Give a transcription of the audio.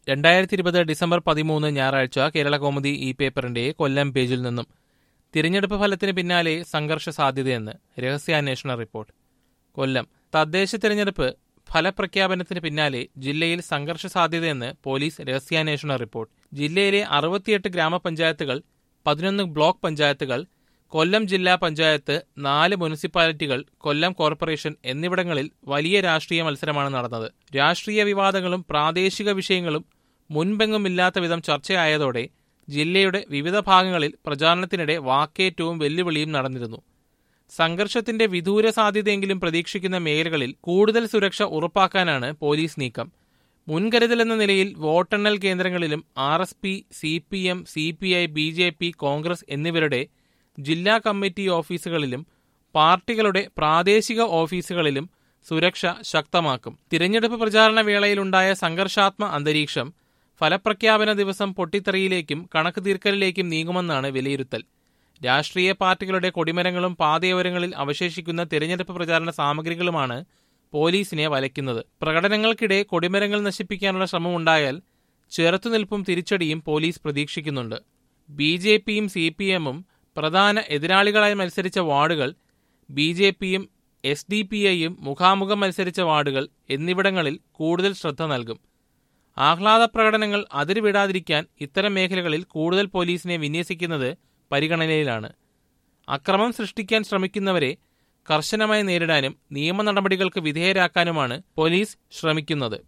രണ്ടായിരത്തി ഇരുപത് ഡിസംബർ പതിമൂന്ന് ഞായറാഴ്ച കേരള കോമുദി ഈ പേപ്പറിന്റെ കൊല്ലം പേജിൽ നിന്നും തിരഞ്ഞെടുപ്പ് ഫലത്തിന് പിന്നാലെ സംഘർഷ സാധ്യതയെന്ന് രഹസ്യാന്വേഷണ റിപ്പോർട്ട് കൊല്ലം തദ്ദേശ തിരഞ്ഞെടുപ്പ് ഫലപ്രഖ്യാപനത്തിന് പിന്നാലെ ജില്ലയിൽ സംഘർഷ സാധ്യതയെന്ന് പോലീസ് രഹസ്യാന്വേഷണ റിപ്പോർട്ട് ജില്ലയിലെ അറുപത്തിയെട്ട് ഗ്രാമപഞ്ചായത്തുകൾ പതിനൊന്ന് ബ്ലോക്ക് പഞ്ചായത്തുകൾ കൊല്ലം ജില്ലാ പഞ്ചായത്ത് നാല് മുനിസിപ്പാലിറ്റികൾ കൊല്ലം കോർപ്പറേഷൻ എന്നിവിടങ്ങളിൽ വലിയ രാഷ്ട്രീയ മത്സരമാണ് നടന്നത് രാഷ്ട്രീയ വിവാദങ്ങളും പ്രാദേശിക വിഷയങ്ങളും മുൻപെങ്ങുമില്ലാത്ത വിധം ചർച്ചയായതോടെ ജില്ലയുടെ വിവിധ ഭാഗങ്ങളിൽ പ്രചാരണത്തിനിടെ വാക്കേറ്റവും വെല്ലുവിളിയും നടന്നിരുന്നു സംഘർഷത്തിന്റെ വിദൂര സാധ്യതയെങ്കിലും പ്രതീക്ഷിക്കുന്ന മേഖലകളിൽ കൂടുതൽ സുരക്ഷ ഉറപ്പാക്കാനാണ് പോലീസ് നീക്കം മുൻകരുതലെന്ന നിലയിൽ വോട്ടെണ്ണൽ കേന്ദ്രങ്ങളിലും R S P C P M C P I B J P Congress എന്നിവരുടെ ജില്ലാ കമ്മിറ്റി ഓഫീസുകളിലും പാർട്ടികളുടെ പ്രാദേശിക ഓഫീസുകളിലും സുരക്ഷ ശക്തമാക്കും തിരഞ്ഞെടുപ്പ് പ്രചാരണ വേളയിലുണ്ടായ സംഘർഷാത്മക അന്തരീക്ഷം ഫലപ്രഖ്യാപന ദിവസം പൊട്ടിത്തെറിയിലേക്കും കണക്ക് തീർക്കലിലേക്കും നീങ്ങുമെന്നാണ് വിലയിരുത്തൽ രാഷ്ട്രീയ പാർട്ടികളുടെ കൊടിമരങ്ങളും പാതയോരങ്ങളിൽ അവശേഷിക്കുന്ന തിരഞ്ഞെടുപ്പ് പ്രചാരണ സാമഗ്രികളുമാണ് പോലീസിനെ വലയ്ക്കുന്നത് പ്രകടനങ്ങൾക്കിടെ കൊടിമരങ്ങൾ നശിപ്പിക്കാനുള്ള ശ്രമമുണ്ടായാൽ ചെറുത്തുനിൽപ്പും തിരിച്ചടിയും പോലീസ് പ്രതീക്ഷിക്കുന്നുണ്ട് ബി ജെ പിയും സി പി എമ്മും പ്രധാന എതിരാളികളായി മത്സരിച്ച വാർഡുകൾ ബി ജെ പിയും എസ് ഡി പി ഐയും മുഖാമുഖം മത്സരിച്ച വാർഡുകൾ എന്നിവിടങ്ങളിൽ കൂടുതൽ ശ്രദ്ധ നൽകും ആഹ്ലാദ പ്രകടനങ്ങൾ അതിരുവിടാതിരിക്കാൻ ഇത്തരം മേഖലകളിൽ കൂടുതൽ പോലീസിനെ വിന്യസിക്കുന്നത് പരിഗണനയിലാണ് അക്രമം സൃഷ്ടിക്കാൻ ശ്രമിക്കുന്നവരെ കർശനമായി നേരിടാനും നിയമ നടപടികൾക്ക് വിധേയരാക്കാനുമാണ് പോലീസ് ശ്രമിക്കുന്നത്